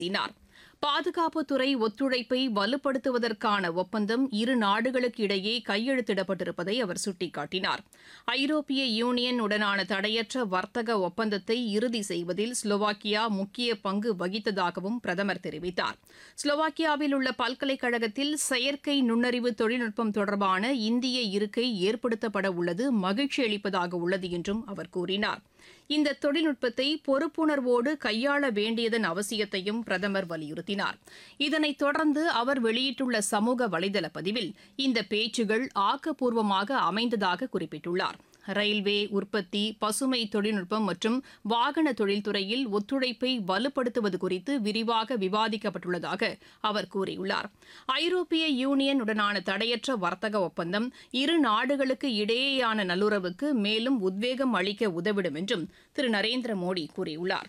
நடத்தினார் பாதுகாப்புத்துறை ஒத்துழைப்பை வலுப்படுத்துவதற்கான ஒப்பந்தம் இரு நாடுகளுக்கு இடையே கையெழுத்திடப்பட்டிருப்பதை அவர் சுட்டிக்காட்டினார் ஐரோப்பிய யூனியன் உடனான தடையற்ற வர்த்தக ஒப்பந்தத்தை இறுதி செய்வதில் ஸ்லோவாக்கியா முக்கிய பங்கு வகித்ததாகவும் பிரதமர் தெரிவித்தார் ஸ்லோவாக்கியாவில் உள்ள பல்கலைக்கழகத்தில் செயற்கை நுண்ணறிவு தொழில்நுட்பம் தொடர்பான இந்திய இருக்கை ஏற்படுத்தப்பட உள்ளது மகிழ்ச்சி அளிப்பதாக உள்ளது என்றும் அவர் கூறினார் இந்த தொழில்நுட்பத்தை பொறுப்புணர்வோடு கையாள வேண்டியதன் அவசியத்தையும் பிரதமர் வலியுறுத்தினார் இதனைத் தொடர்ந்து அவர் வெளியிட்டுள்ள சமூக வலைதள பதிவில் இந்த பேச்சுகள் ஆக்கப்பூர்வமாக அமைந்ததாக குறிப்பிட்டுள்ளார் ரயில்வே உற்பத்தி பசுமை தொழில்நுட்பம் மற்றும் வாகன தொழில்துறையில் ஒத்துழைப்பை வலுப்படுத்துவது குறித்து விரிவாக விவாதிக்கப்பட்டுள்ளதாக அவர் கூறியுள்ளார் ஐரோப்பிய யூனியன் உடனான தடையற்ற வர்த்தக ஒப்பந்தம் இரு நாடுகளுக்கு இடையேயான நல்லுறவுக்கு மேலும் உத்வேகம் அளிக்க உதவிடும் என்றும் திரு நரேந்திர மோடி கூறியுள்ளார்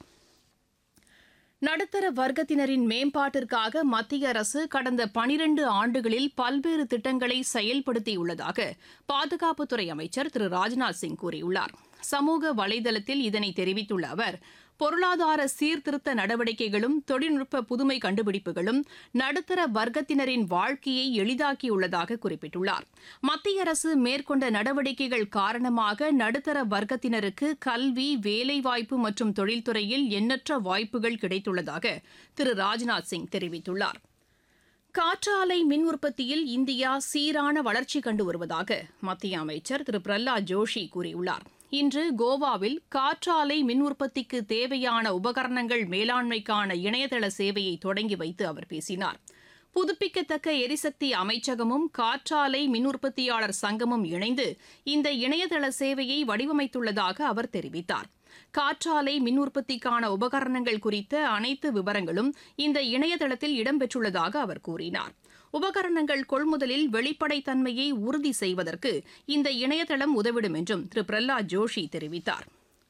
நடுத்தர வர்க்கத்தினரின் மேம்பாட்டிற்காக மத்திய அரசு கடந்த பனிரண்டு ஆண்டுகளில் பல்வேறு திட்டங்களை செயல்படுத்தியுள்ளதாக பாதுகாப்புத்துறை அமைச்சர் திரு ராஜ்நாத் சிங் கூறியுள்ளார் சமூக வலைதளத்தில் இதனை தெரிவித்துள்ள அவர் பொருளாதார சீர்திருத்த நடவடிக்கைகளும் தொழில்நுட்ப புதுமை கண்டுபிடிப்புகளும் நடுத்தர வர்க்கத்தினரின் வாழ்க்கையை எளிதாக்கியுள்ளதாக குறிப்பிட்டுள்ளார் மத்திய அரசு மேற்கொண்ட நடவடிக்கைகள் காரணமாக நடுத்தர வர்க்கத்தினருக்கு கல்வி வேலைவாய்ப்பு மற்றும் தொழில்துறையில் எண்ணற்ற வாய்ப்புகள் கிடைத்துள்ளதாக திரு ராஜ்நாத் சிங் தெரிவித்துள்ளார் காற்றாலை மின் உற்பத்தியில் இந்தியா சீரான வளர்ச்சி கண்டு வருவதாக மத்திய அமைச்சர் திரு பிரஹ்லாத் ஜோஷி கூறியுள்ளார் இன்று கோவாவில் காற்றாலை மின் உற்பத்திக்கு தேவையான உபகரணங்கள் மேலாண்மைக்கான இணையதள சேவையை தொடங்கி வைத்து அவர் பேசினார் புதுப்பிக்கத்தக்க எரிசக்தி அமைச்சகமும் காற்றாலை மின் உற்பத்தியாளர் சங்கமும் இணைந்து இந்த இணையதள சேவையை வடிவமைத்துள்ளதாக அவர் தெரிவித்தார் காற்றாலை மின் உற்பத்திக்கான உபகரணங்கள் குறித்த அனைத்து விவரங்களும் இந்த இணையதளத்தில் இடம்பெற்றுள்ளதாக அவர் கூறினார் உபகரணங்கள் கொள்முதலில் வெளிப்படைத்தன்மையை உறுதி செய்வதற்கு இந்த இணையதளம் உதவிடும் என்றும் திரு பிரஹ்லாத் ஜோஷி தெரிவித்தார்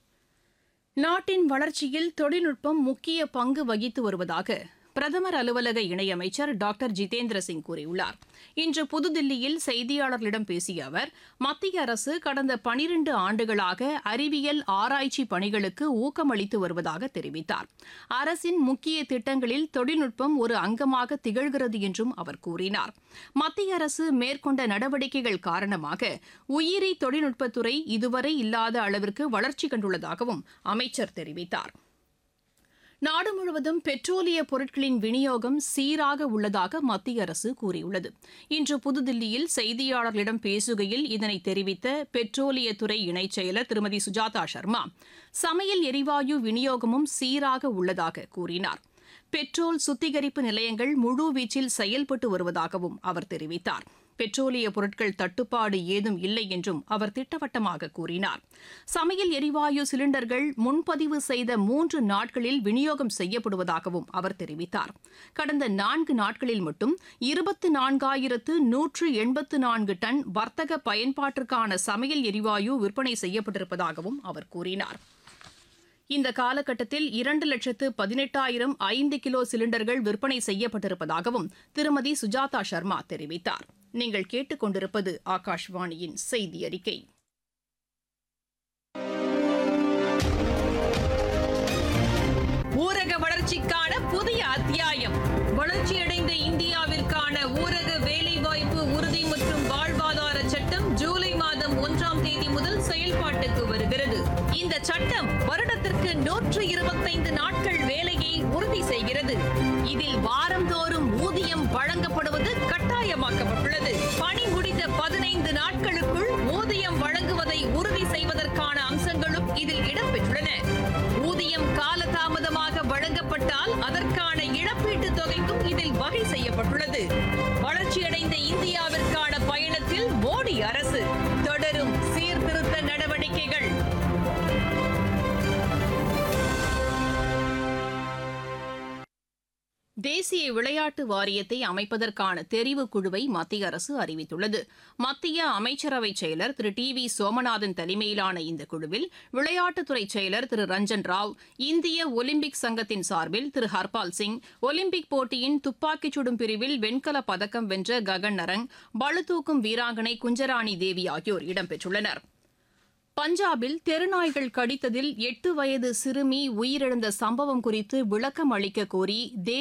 நாட்டின் வளர்ச்சியில் தொழில்நுட்பம் முக்கிய பங்கு வகித்து வருவதாக பிரதமர் அலுவலக இணையமைச்சர் டாக்டர் ஜிதேந்திர சிங் கூறியுள்ளார் இன்று புதுதில்லியில் செய்தியாளர்களிடம் பேசிய அவர் மத்திய அரசு கடந்த பனிரண்டு ஆண்டுகளாக அறிவியல் ஆராய்ச்சி பணிகளுக்கு ஊக்கமளித்து வருவதாக தெரிவித்தார் அரசின் முக்கிய திட்டங்களில் தொழில்நுட்பம் ஒரு அங்கமாக திகழ்கிறது என்றும் அவர் கூறினார் மத்திய அரசு மேற்கொண்ட நடவடிக்கைகள் காரணமாக உயிரி தொழில்நுட்பத்துறை இதுவரை இல்லாத அளவிற்கு வளர்ச்சி கண்டுள்ளதாகவும் அமைச்சர் தெரிவித்தார் நாடு முழுவதும் பெட்ரோலிய பொருட்களின் விநியோகம் சீராக உள்ளதாக மத்திய அரசு கூறியுள்ளது இன்று புதுதில்லியில் செய்தியாளர்களிடம் பேசுகையில் இதனை தெரிவித்த பெட்ரோலியத்துறை இணைச் செயலர் திருமதி சுஜாதா சர்மா சமையல் எரிவாயு விநியோகமும் சீராக உள்ளதாக கூறினார் பெட்ரோல் சுத்திகரிப்பு நிலையங்கள் முழுவீச்சில் செயல்பட்டு வருவதாகவும் அவர் தெரிவித்தார் பெட்ரோலிய பொருட்கள் தட்டுப்பாடு ஏதும் இல்லை என்றும் அவர் திட்டவட்டமாக கூறினார் சமையல் எரிவாயு சிலிண்டர்கள் முன்பதிவு செய்த மூன்று நாட்களில் விநியோகம் செய்யப்படுவதாகவும் அவர் தெரிவித்தார் கடந்த நான்கு நாட்களில் மட்டும் இருபத்து நான்காயிரத்து நூற்று எண்பத்து நான்கு டன் வர்த்தக பயன்பாட்டிற்கான சமையல் எரிவாயு விற்பனை செய்யப்பட்டிருப்பதாகவும் அவர் கூறினார் இந்த காலகட்டத்தில் இரண்டு லட்சத்து பதினெட்டாயிரம் ஐந்து கிலோ சிலிண்டர்கள் விற்பனை செய்யப்பட்டிருப்பதாகவும் திருமதி சுஜாதா சர்மா தெரிவித்தார் நீங்கள் கேட்டுக்கொண்டிருப்பது ஆகாஷ்வாணியின் செய்தி அறிக்கை ஊரக வளர்ச்சிக்கான புதிய அத்தியாயம் வளர்ச்சியடைந்த இந்தியாவிற்கான ஊரக வேலைவாய்ப்பு உறுதி மற்றும் வாழ்வாதார சட்டம் ஜூலை மாதம் ஒன்றாம் தேதி முதல் செயல்பாட்டுக்கு வருகிறது இந்த சட்டம் வருடத்திற்கு நூற்று இருபத்தைந்து நாட்கள் வேலையை உறுதி செய்கிறது இதில் வாரந்தோறும் ஊதியம் வழங்கப்படுவது கட்டாயமாக்கப்பட்டுள்ளது பணி முடிந்த பதினைந்து நாட்களுக்குள் ஊதியம் வழங்குவதை உறுதி செய்வதற்கான அம்சங்களும் இதில் இடம்பெற்றுள்ளன ஊதியம் காலதாமதமாக வழங்கப்பட்டால் அதற்கான இழப்பீட்டுத் தொகைக்கும் இதில் வகை செய்யப்பட்டுள்ளது வளர்ச்சியடைந்த இந்தியாவிற்கான பயணத்தில் மோடி அரசு தொடரும் சீர்திருத்த நடவடிக்கைகள் தேசிய விளையாட்டு வாரியத்தை அமைப்பதற்கான தெரிவு குழுவை மத்திய அரசு அறிவித்துள்ளது மத்திய அமைச்சரவை செயலர் திரு டி வி சோமநாதன் தலைமையிலான இந்த குழுவில் விளையாட்டுத்துறை செயலர் திரு ரஞ்சன் ராவ் இந்திய ஒலிம்பிக் சங்கத்தின் சார்பில் திரு ஹர்பால் சிங் ஒலிம்பிக் போட்டியின் துப்பாக்கிச் சுடும் பிரிவில் வெண்கலப் பதக்கம் வென்ற ககன் நரங் பளுதூக்கும் வீராங்கனை குஞ்சராணி தேவி ஆகியோர் இடம்பெற்றுள்ளனர் பஞ்சாபில் தெருநாய்கள் கடித்ததில் எட்டு வயது சிறுமி உயிரிழந்த சம்பவம் குறித்து விளக்கம் அளிக்க கோரி